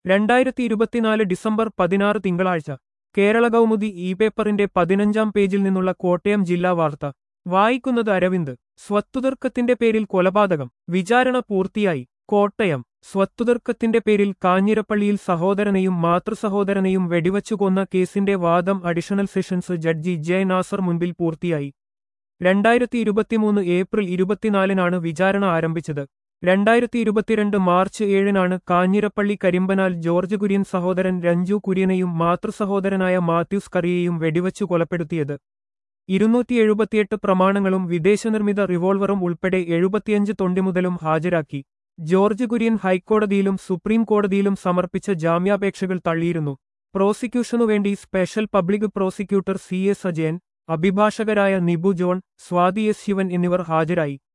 രണ്ടായിരത്തി ഇരുപത്തിനാല് ഡിസംബർ പതിനാറ് തിങ്കളാഴ്ച കേരള കൗമുദി ഇ പേപ്പറിന്റെ പതിനഞ്ചാം പേജിൽ നിന്നുള്ള കോട്ടയം ജില്ലാ വാർത്ത വായിക്കുന്നത് അരവിന്ദ് സ്വത്തുതർക്കത്തിന്റെ പേരിൽ കൊലപാതകം വിചാരണ പൂർത്തിയായി കോട്ടയം സ്വത്തുതർക്കത്തിന്റെ പേരിൽ കാഞ്ഞിരപ്പള്ളിയിൽ സഹോദരനെയും മാതൃസഹോദരനെയും വെടിവച്ചു കൊന്ന കേസിന്റെ വാദം additional sessions judge J Nasar മുൻപിൽ പൂർത്തിയായി രണ്ടായിരത്തി ഇരുപത്തിമൂന്ന് ഏപ്രിൽ ഇരുപത്തിനാലിനാണ് വിചാരണ ആരംഭിച്ചത് രണ്ടായിരത്തി ഇരുപത്തിരണ്ട് മാർച്ച് ഏഴിനാണ് കാഞ്ഞിരപ്പള്ളി കരിമ്പനാൽ ജോർജ് കുര്യൻ സഹോദരൻ രഞ്ജു കുര്യനെയും മാതൃസഹോദരനായ മാത്യൂസ് കറിയെയും വെടിവച്ചു കൊലപ്പെടുത്തിയത് ഇരുന്നൂറ്റി എഴുപത്തിയെട്ട് പ്രമാണങ്ങളും വിദേശനിർമ്മിത റിവോൾവറും ഉൾപ്പെടെ എഴുപത്തിയഞ്ച് തൊണ്ടിമുതലും ഹാജരാക്കി ജോർജ് കുര്യൻ ഹൈക്കോടതിയിലും സുപ്രീം കോടതിയിലും സമർപ്പിച്ച ജാമ്യാപേക്ഷകൾ തള്ളിയിരുന്നു പ്രോസിക്യൂഷനുവേണ്ടി special public prosecutor C S Ajayan അഭിഭാഷകരായ നിബു ജോൺ സ്വാതി എസ് ശിവൻ എന്നിവർ ഹാജരായി